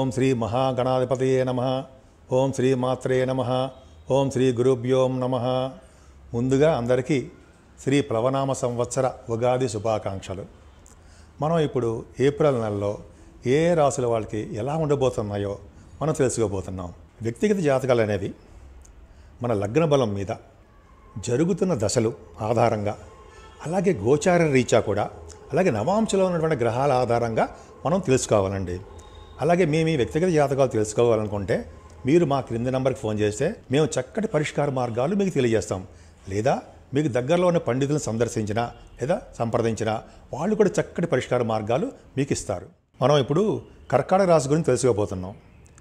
శ్రీ మహాగణాధిపతయే నమ ఓం శ్రీ మాత్రే నమ ఓం శ్రీ గురుభ్యోం నమ ముందుగా అందరికీ శ్రీ ప్లవనామ సంవత్సర ఉగాది శుభాకాంక్షలు మనం ఇప్పుడు ఏప్రిల్ నెలలో ఏ ఏ రాసుల వాళ్ళకి ఎలా ఉండబోతున్నాయో మనం తెలుసుకోబోతున్నాం వ్యక్తిగత జాతకాలు అనేవి మన లగ్న బలం మీద జరుగుతున్న దశలు ఆధారంగా అలాగే గోచార రీత్యా కూడా అలాగే నవాంశలో ఉన్నటువంటి గ్రహాల ఆధారంగా మనం తెలుసుకోవాలండి అలాగే మేము ఈ వ్యక్తిగత జాతకాలు తెలుసుకోవాలనుకుంటే మీరు మా క్రింది నెంబర్కి ఫోన్ చేస్తే మేము చక్కటి పరిష్కార మార్గాలు మీకు తెలియజేస్తాం లేదా మీకు దగ్గరలో ఉన్న పండితులను సందర్శించినా లేదా సంప్రదించినా వాళ్ళు కూడా చక్కటి పరిష్కార మార్గాలు మీకు ఇస్తారు మనం ఇప్పుడు కర్కాటక రాశి గురించి తెలుసుకోబోతున్నాం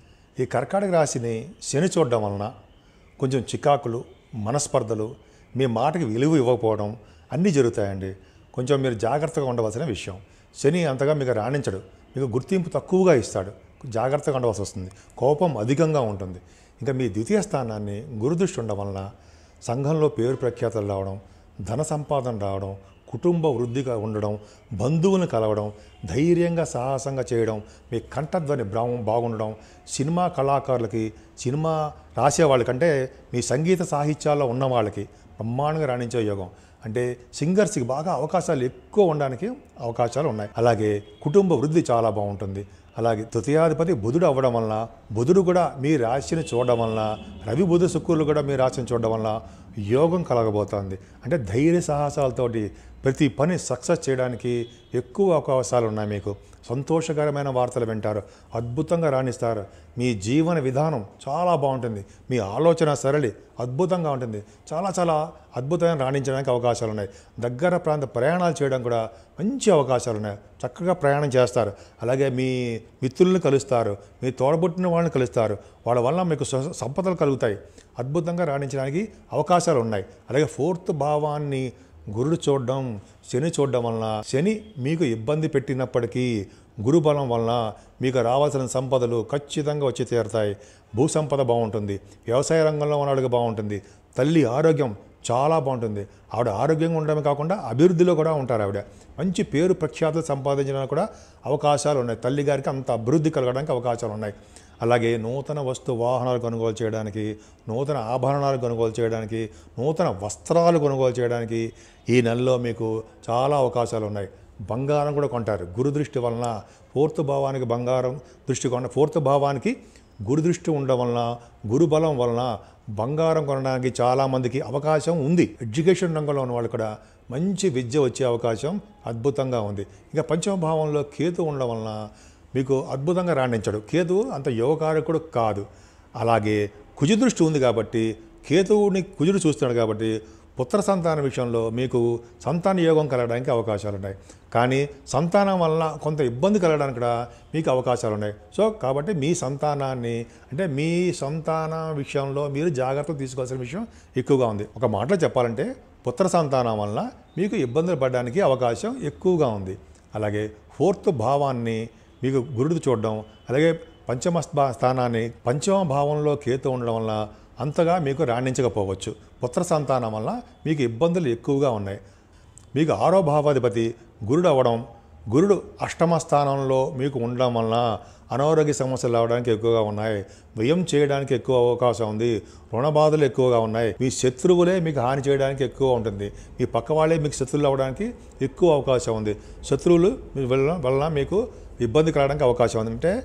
ఈ కర్కాటక రాశిని శని చూడడం వలన కొంచెం చికాకులు మనస్పర్ధలు మీ మాటకి విలువ ఇవ్వకపోవడం అన్నీ జరుగుతాయండి కొంచెం మీరు జాగ్రత్తగా ఉండవలసిన విషయం శని అంతగా మీకు రాణించడు మీకు గుర్తింపు తక్కువగా ఇస్తాడు జాగ్రత్తగా ఉండవలసి వస్తుంది కోపం అధికంగా ఉంటుంది ఇంకా మీ ద్వితీయ స్థానాన్ని గురుదృష్టి ఉండడం వలన సంఘంలో పేరు ప్రఖ్యాతలు రావడం ధన సంపాదన రావడం కుటుంబ వృద్ధిగా ఉండడం బంధువులను కలవడం ధైర్యంగా సాహసంగా చేయడం మీ కంఠధ్వని బ్రా బాగుండడం సినిమా కళాకారులకి సినిమా రాసే వాళ్ళకంటే మీ సంగీత సాహిత్యాల్లో ఉన్న వాళ్ళకి బ్రహ్మాండంగా రాణించే యోగం అంటే సింగర్స్కి బాగా అవకాశాలు ఎక్కువ ఉండడానికి అవకాశాలు ఉన్నాయి అలాగే కుటుంబ వృద్ధి చాలా బాగుంటుంది అలాగే తృతీయాధిపతి బుధుడు అవ్వడం వలన బుధుడు కూడా మీ రాశిని చూడడం వలన రవి బుధ శుక్రులు కూడా మీ రాశిని చూడడం వలన యోగం కలగబోతోంది అంటే ధైర్య సాహసాలతోటి ప్రతి పని సక్సెస్ చేయడానికి ఎక్కువ అవకాశాలు ఉన్నాయి మీకు సంతోషకరమైన వార్తలు వింటారు అద్భుతంగా రాణిస్తారు మీ జీవన విధానం చాలా బాగుంటుంది మీ ఆలోచన సరళి అద్భుతంగా ఉంటుంది చాలా చాలా అద్భుతంగా రాణించడానికి అవకాశాలు ఉన్నాయి దగ్గర ప్రాంత ప్రయాణాలు చేయడం కూడా మంచి అవకాశాలు ఉన్నాయి చక్కగా ప్రయాణం చేస్తారు అలాగే మీ మిత్రులను కలుస్తారు మీ తోడబుట్టిన వాళ్ళని కలుస్తారు వాళ్ళ వల్ల మీకు స- సంపదలు కలుగుతాయి అద్భుతంగా రాణించడానికి అవకాశాలు ఉన్నాయి అలాగే ఫోర్త్ భావాన్ని గురుడు చూడడం శని చూడడం వలన శని మీకు ఇబ్బంది పెట్టినప్పటికీ గురుబలం వలన మీకు రావాల్సిన సంపదలు ఖచ్చితంగా వచ్చి తీరుతాయి భూ సంపద బాగుంటుంది వ్యవసాయ రంగంలో ఉన్నవాడికి బాగుంటుంది తల్లి ఆరోగ్యం చాలా బాగుంటుంది ఆవిడ ఆరోగ్యంగా ఉండడమే కాకుండా అభివృద్ధిలో కూడా ఉంటారు ఆవిడ మంచి పేరు ప్రఖ్యాతులు సంపాదించడానికి కూడా అవకాశాలు ఉన్నాయి తల్లి గారికి అంత అభివృద్ధి కలగడానికి అవకాశాలు ఉన్నాయి అలాగే నూతన వస్తు వాహనాలు కొనుగోలు చేయడానికి నూతన ఆభరణాలు కొనుగోలు చేయడానికి నూతన వస్త్రాలు కొనుగోలు చేయడానికి ఈ నెలలో మీకు చాలా అవకాశాలు ఉన్నాయి బంగారం కూడా కొంటారు గురు దృష్టి వలన ఫోర్త్ భావానికి బంగారం దృష్టి కొన ఫోర్త్ భావానికి గురు దృష్టి ఉండడం వలన గురు బలం వలన బంగారం కొనడానికి చాలామందికి అవకాశం ఉంది ఎడ్యుకేషన్ రంగంలో ఉన్న వాళ్ళు కూడా మంచి విద్య వచ్చే అవకాశం అద్భుతంగా ఉంది ఇంకా పంచమ భావంలో కేతు ఉండడం వలన మీకు అద్భుతంగా రాణించడు కేతు అంత యోగకారకుడు కాదు అలాగే కుజు దృష్టి ఉంది కాబట్టి కేతువుని కుజుడు చూస్తున్నాడు కాబట్టి పుత్ర సంతాన విషయంలో మీకు సంతాన యోగం కలగడానికి అవకాశాలు ఉన్నాయి కానీ సంతానం వలన కొంత ఇబ్బంది కలగడానికి కూడా మీకు అవకాశాలు ఉన్నాయి సో కాబట్టి మీ సంతానాన్ని అంటే మీ సంతాన విషయంలో మీరు జాగ్రత్తలు తీసుకోవాల్సిన విషయం ఎక్కువగా ఉంది ఒక మాటలో చెప్పాలంటే పుత్ర సంతానం వలన మీకు ఇబ్బందులు పడడానికి అవకాశం ఎక్కువగా ఉంది అలాగే ఫోర్త్ భావాన్ని మీకు గురుడు చూడడం అలాగే పంచమ స్థా- స్థానాన్ని పంచమ భావంలో కేతు ఉండడం వల్ల అంతగా మీకు రాణించకపోవచ్చు పుత్ర సంతానం వల్ల మీకు ఇబ్బందులు ఎక్కువగా ఉన్నాయి మీకు ఆరో భావాధిపతి గురుడు అవ్వడం గురుడు అష్టమ స్థానంలో మీకు ఉండడం వలన అనారోగ్య సమస్యలు రావడానికి ఎక్కువగా ఉన్నాయి వ్యయం చేయడానికి ఎక్కువ అవకాశం ఉంది రుణ బాధలు ఎక్కువగా ఉన్నాయి మీ శత్రువులే మీకు హాని చేయడానికి ఎక్కువ ఉంటుంది మీ పక్క వాళ్ళే మీకు శత్రువులు అవ్వడానికి ఎక్కువ అవకాశం ఉంది శత్రువులు మీ వల్ల వలన మీకు ఇబ్బంది కలగడానికి అవకాశం ఉంది అంటే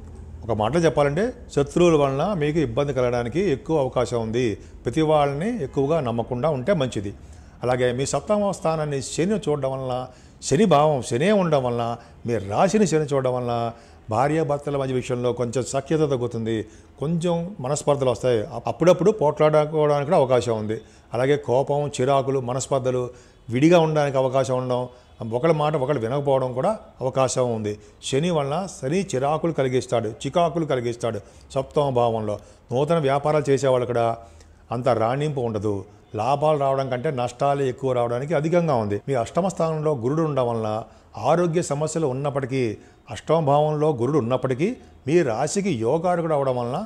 ఒక మాటలో చెప్పాలంటే శత్రువుల వలన మీకు ఇబ్బంది కలగడానికి ఎక్కువ అవకాశం ఉంది ప్రతి వాళ్ళని ఎక్కువగా నమ్మకుండా ఉంటే మంచిది అలాగే మీ సప్తమ స్థానాన్ని శని చూడడం వలన శని భావం శనే ఉండడం వలన మీ రాశిని శని చూడడం వలన భార్యాభర్తల మధ్య విషయంలో కొంచెం సఖ్యత తగ్గుతుంది కొంచెం మనస్పర్ధలు వస్తాయి అప్- అప్పుడప్పుడు పోట్లాడుకోవడానికి కూడా అవకాశం ఉంది అలాగే కోపం చిరాకులు మనస్పర్ధలు విడిగా ఉండడానికి అవకాశం ఉండడం ఒకళ్ళ మాట ఒకళ్ళు వినకపోవడం కూడా అవకాశం ఉంది శని వలన శని చిరాకులు కలిగిస్తాడు చికాకులు కలిగిస్తాడు సప్తమ భావంలో నూతన వ్యాపారాలు చేసేవాళ్ళు కూడా అంత రాణింపు ఉండదు లాభాలు రావడం కంటే నష్టాలు ఎక్కువ రావడానికి అధికంగా ఉంది మీ అష్టమ స్థానంలో గురుడు ఉండడం వలన ఆరోగ్య సమస్యలు ఉన్నప్పటికీ అష్టమ భావంలో గురుడు ఉన్నప్పటికీ మీ రాశికి యోగారుకుడు అవడం వలన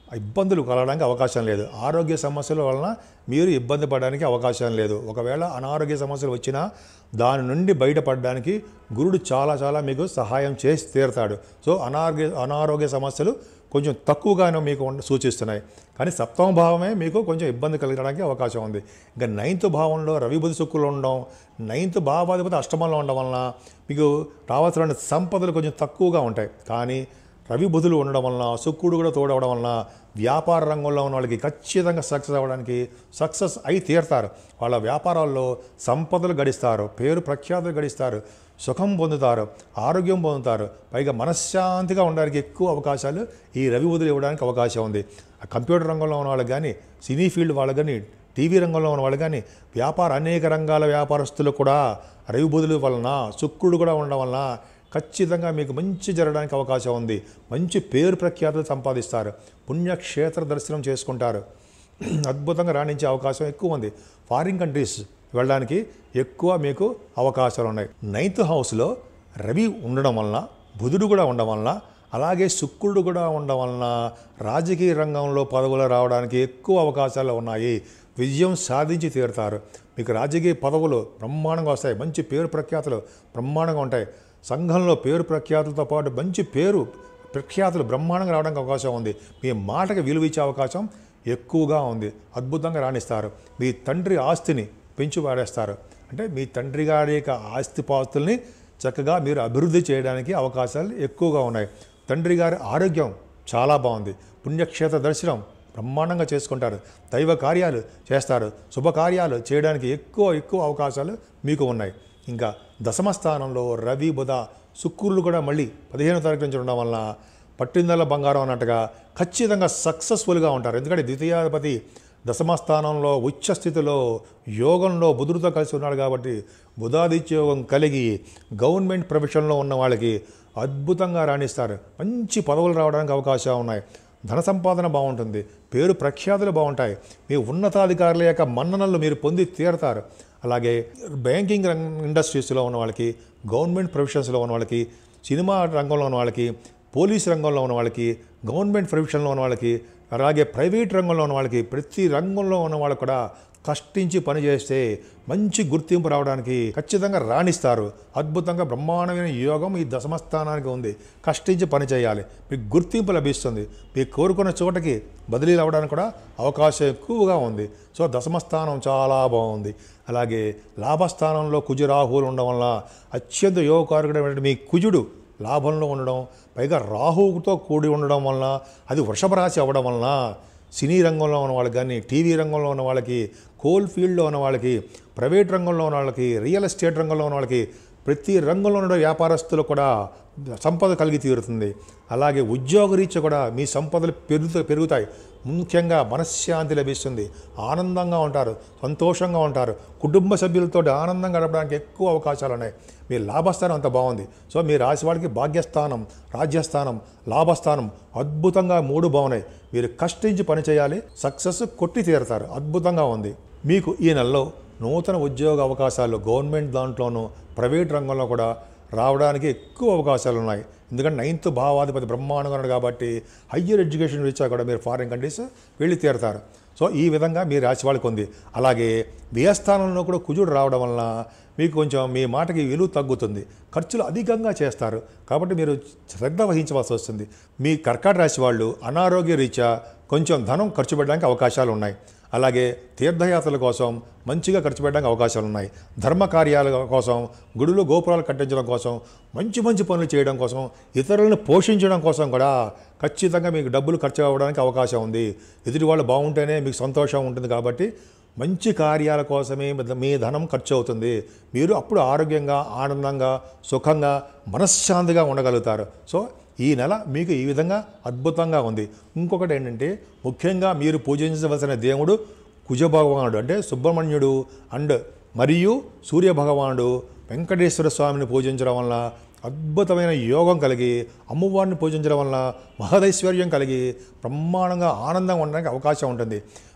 ఇబ్బందులు కలగడానికి అవకాశం లేదు ఆరోగ్య సమస్యల వలన మీరు ఇబ్బంది పడడానికి అవకాశం లేదు ఒకవేళ అనారోగ్య సమస్యలు వచ్చినా దాని నుండి బయటపడడానికి గురుడు చాలా చాలా మీకు సహాయం చేసి తీరుతాడు సో అనారోగ్య అనారోగ్య సమస్యలు కొంచెం తక్కువగానే మీకు ఉండ- సూచిస్తున్నాయి కానీ సప్తమ భావమే మీకు కొంచెం ఇబ్బంది కలగడానికి అవకాశం ఉంది ఇంకా నైన్త్ భావంలో రవి బుధి శుక్రులు ఉండడం నైన్త్ భావాధిపతి అష్టమంలో ఉండడం వలన మీకు రావాల్సిన సంపదలు కొంచెం తక్కువగా ఉంటాయి కానీ రవి బుధులు ఉండడం వలన శుక్రుడు కూడా తోడవడం వలన వ్యాపార రంగంలో ఉన్న వాళ్ళకి ఖచ్చితంగా సక్సెస్ అవ్వడానికి సక్సెస్ అయి తీరుతారు వాళ్ళ వ్యాపారాల్లో సంపదలు గడిస్తారు పేరు ప్రఖ్యాతులు గడిస్తారు సుఖం పొందుతారు ఆరోగ్యం పొందుతారు పైగా మనశ్శాంతిగా ఉండడానికి ఎక్కువ అవకాశాలు ఈ రవి బుధులు ఇవ్వడానికి అవకాశం ఉంది ఆ కంప్యూటర్ రంగంలో ఉన్న వాళ్ళకి కానీ సినీ ఫీల్డ్ వాళ్ళకి కానీ టీవీ రంగంలో ఉన్న వాళ్ళు కానీ వ్యాపార అనేక రంగాల వ్యాపారస్తులు కూడా రవి బుధుల వలన శుక్రుడు కూడా ఉండడం వలన ఖచ్చితంగా మీకు మంచి జరగడానికి అవకాశం ఉంది మంచి పేరు ప్రఖ్యాతులు సంపాదిస్తారు పుణ్యక్షేత్ర దర్శనం చేసుకుంటారు అద్భుతంగా రాణించే అవకాశం ఎక్కువ ఉంది ఫారిన్ కంట్రీస్ వెళ్ళడానికి ఎక్కువ మీకు అవకాశాలు ఉన్నాయి నైన్త్ హౌస్లో రవి ఉండడం వలన బుధుడు కూడా ఉండడం వలన అలాగే శుక్రుడు కూడా ఉండడం వలన రాజకీయ రంగంలో పదవులు రావడానికి ఎక్కువ అవకాశాలు ఉన్నాయి విజయం సాధించి తీరుతారు మీకు రాజకీయ పదవులు బ్రహ్మాండంగా వస్తాయి మంచి పేరు ప్రఖ్యాతులు బ్రహ్మాండంగా ఉంటాయి సంఘంలో పేరు ప్రఖ్యాతులతో పాటు మంచి పేరు ప్రఖ్యాతులు బ్రహ్మాండంగా రావడానికి అవకాశం ఉంది మీ మాటకి విలువ ఇచ్చే అవకాశం ఎక్కువగా ఉంది అద్భుతంగా రాణిస్తారు మీ తండ్రి ఆస్తిని పెంచి పాడేస్తారు అంటే మీ తండ్రి గారి యొక్క ఆస్తిపాస్తుల్ని చక్కగా మీరు అభివృద్ధి చేయడానికి అవకాశాలు ఎక్కువగా ఉన్నాయి తండ్రి గారి ఆరోగ్యం చాలా బాగుంది పుణ్యక్షేత్ర దర్శనం బ్రహ్మాండంగా చేసుకుంటారు దైవ కార్యాలు చేస్తారు శుభకార్యాలు చేయడానికి ఎక్కువ ఎక్కువ అవకాశాలు మీకు ఉన్నాయి ఇంకా దశమ స్థానంలో రవి బుధ శుక్రులు కూడా మళ్ళీ పదిహేనో తారీఖు నుంచి ఉండడం వలన పట్టిందల బంగారం అన్నట్టుగా ఖచ్చితంగా సక్సెస్ఫుల్గా ఉంటారు ఎందుకంటే ద్వితీయాధిపతి దశమ స్థానంలో ఉచ్చ స్థితిలో యోగంలో బుధుడితో కలిసి ఉన్నాడు కాబట్టి బుధాదిత్య యోగం కలిగి గవర్నమెంట్ ప్రొఫెషన్లో ఉన్న వాళ్ళకి అద్భుతంగా రాణిస్తారు మంచి పదవులు రావడానికి అవకాశాలు ఉన్నాయి ధన సంపాదన బాగుంటుంది పేరు ప్రఖ్యాతులు బాగుంటాయి మీ ఉన్నతాధికారుల యొక్క మన్ననలు మీరు పొంది తీరతారు అలాగే బ్యాంకింగ్ రంగ ఇండస్ట్రీస్లో ఉన్న వాళ్ళకి గవర్నమెంట్ ప్రొఫెషన్స్లో ఉన్న వాళ్ళకి సినిమా రంగంలో ఉన్న వాళ్ళకి పోలీస్ రంగంలో ఉన్న వాళ్ళకి గవర్నమెంట్ ప్రొఫెషన్లో ఉన్న వాళ్ళకి అలాగే ప్రైవేట్ రంగంలో ఉన్న వాళ్ళకి ప్రతి రంగంలో ఉన్న వాళ్ళకి కూడా కష్టించి పనిచేస్తే మంచి గుర్తింపు రావడానికి ఖచ్చితంగా రాణిస్తారు అద్భుతంగా బ్రహ్మాండమైన యోగం ఈ దశమస్థానానికి ఉంది కష్టించి పని చేయాలి మీకు గుర్తింపు లభిస్తుంది మీకు కోరుకున్న చోటకి బదిలీలు అవ్వడానికి కూడా అవకాశం ఎక్కువగా ఉంది సో దశమస్థానం చాలా బాగుంది అలాగే లాభస్థానంలో కుజరాహువులు ఉండడం వల్ల అత్యంత యోగకారకుడైన మీ కుజుడు లాభంలో ఉండడం పైగా రాహువుతో కూడి ఉండడం వలన అది వృషభ రాశి అవ్వడం వలన సినీ రంగంలో ఉన్న వాళ్ళకి కానీ టీవీ రంగంలో ఉన్న వాళ్ళకి కోల్ ఫీల్డ్లో ఉన్న వాళ్ళకి ప్రైవేట్ రంగంలో ఉన్న వాళ్ళకి రియల్ ఎస్టేట్ రంగంలో ఉన్న వాళ్ళకి ప్రతి రంగంలో ఉన్న వ్యాపారస్తులు కూడా సంపద కలిగి తీరుతుంది అలాగే ఉద్యోగరీత్యా కూడా మీ సంపదలు పెరుగుతూ పెరుగుతాయి ముఖ్యంగా మనశ్శాంతి లభిస్తుంది ఆనందంగా ఉంటారు సంతోషంగా ఉంటారు కుటుంబ సభ్యులతో ఆనందంగా గడపడానికి ఎక్కువ అవకాశాలు ఉన్నాయి మీ లాభస్థానం అంత బాగుంది సో మీ రాశి వాళ్ళకి భాగ్యస్థానం రాజ్యస్థానం లాభస్థానం అద్భుతంగా మూడు బాగున్నాయి మీరు కష్టించి పని చేయాలి సక్సెస్ కొట్టి తీరుతారు అద్భుతంగా ఉంది మీకు ఈ నెలలో నూతన ఉద్యోగ అవకాశాలు గవర్నమెంట్ దాంట్లోనూ ప్రైవేట్ రంగంలో కూడా రావడానికి ఎక్కువ అవకాశాలు ఉన్నాయి ఎందుకంటే నైన్త్ భావాధిపతి బ్రహ్మాండంగా ఉన్నాడు కాబట్టి హయ్యర్ ఎడ్యుకేషన్ రీచా కూడా మీరు ఫారిన్ కంట్రీస్ వెళ్ళి తీరుతారు సో ఈ విధంగా మీ రాశి వాళ్ళకి ఉంది అలాగే వ్యయస్థానంలో కూడా కుజుడు రావడం వలన మీకు కొంచెం మీ మాటకి విలువ తగ్గుతుంది ఖర్చులు అధికంగా చేస్తారు కాబట్టి మీరు శ్రద్ధ వహించవలసి వస్తుంది మీ కర్కాట రాశి వాళ్ళు అనారోగ్య రీత్యా కొంచెం ధనం ఖర్చు పెట్టడానికి అవకాశాలు ఉన్నాయి అలాగే తీర్థయాత్రల కోసం మంచిగా ఖర్చు పెట్టడానికి అవకాశాలు ఉన్నాయి ధర్మ కార్యాల కోసం గుడులు గోపురాలు కట్టించడం కోసం మంచి మంచి పనులు చేయడం కోసం ఇతరులను పోషించడం కోసం కూడా ఖచ్చితంగా మీకు డబ్బులు ఖర్చు అవ్వడానికి అవకాశం ఉంది ఎదుటి వాళ్ళు బాగుంటేనే మీకు సంతోషం ఉంటుంది కాబట్టి మంచి కార్యాల కోసమే మీ- మీ ధనం ఖర్చు అవుతుంది మీరు అప్పుడు ఆరోగ్యంగా ఆనందంగా సుఖంగా మనశ్శాంతిగా ఉండగలుగుతారు సో ఈ నెల మీకు ఈ విధంగా అద్భుతంగా ఉంది ఇంకొకటి ఏంటంటే ముఖ్యంగా మీరు పూజించవలసిన దేవుడు కుజ భగవానుడు అంటే సుబ్రహ్మణ్యుడు అండ్ మరియు సూర్య భగవానుడు వెంకటేశ్వర స్వామిని పూజించడం వల్ల అద్భుతమైన యోగం కలిగి అమ్మవారిని పూజించడం వల్ల మహదైశ్వర్యం కలిగి బ్రహ్మాండంగా ఆనందంగా ఉండడానికి అవకాశం ఉంటుంది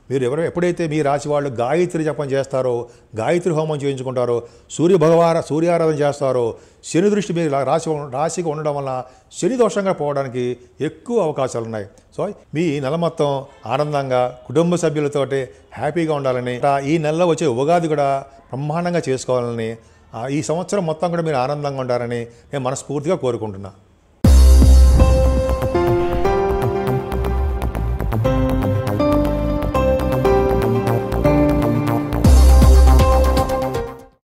మీరు ఎవరు ఎప్పుడైతే మీ రాశి వాళ్ళు గాయత్రి జపం చేస్తారో గాయత్రి హోమం చేయించుకుంటారో సూర్య భగవాన సూర్యారాధన చేస్తారో శని దృష్టి మీరు రా- రాశి రాశిగా ఉండడం వల్ల శని దోషంగా పోవడానికి ఎక్కువ అవకాశాలు ఉన్నాయి సో మీ ఈ నెల మొత్తం ఆనందంగా కుటుంబ సభ్యులతోటి హ్యాపీగా ఉండాలని ఈ నెలలో వచ్చే ఉగాది కూడా బ్రహ్మాండంగా చేసుకోవాలని ఆ, ఈ సంవత్సరం మొత్తం కూడా మీరు ఆనందంగా ఉండాలని నేను మనస్ఫూర్తిగా కోరుకుంటున్నాను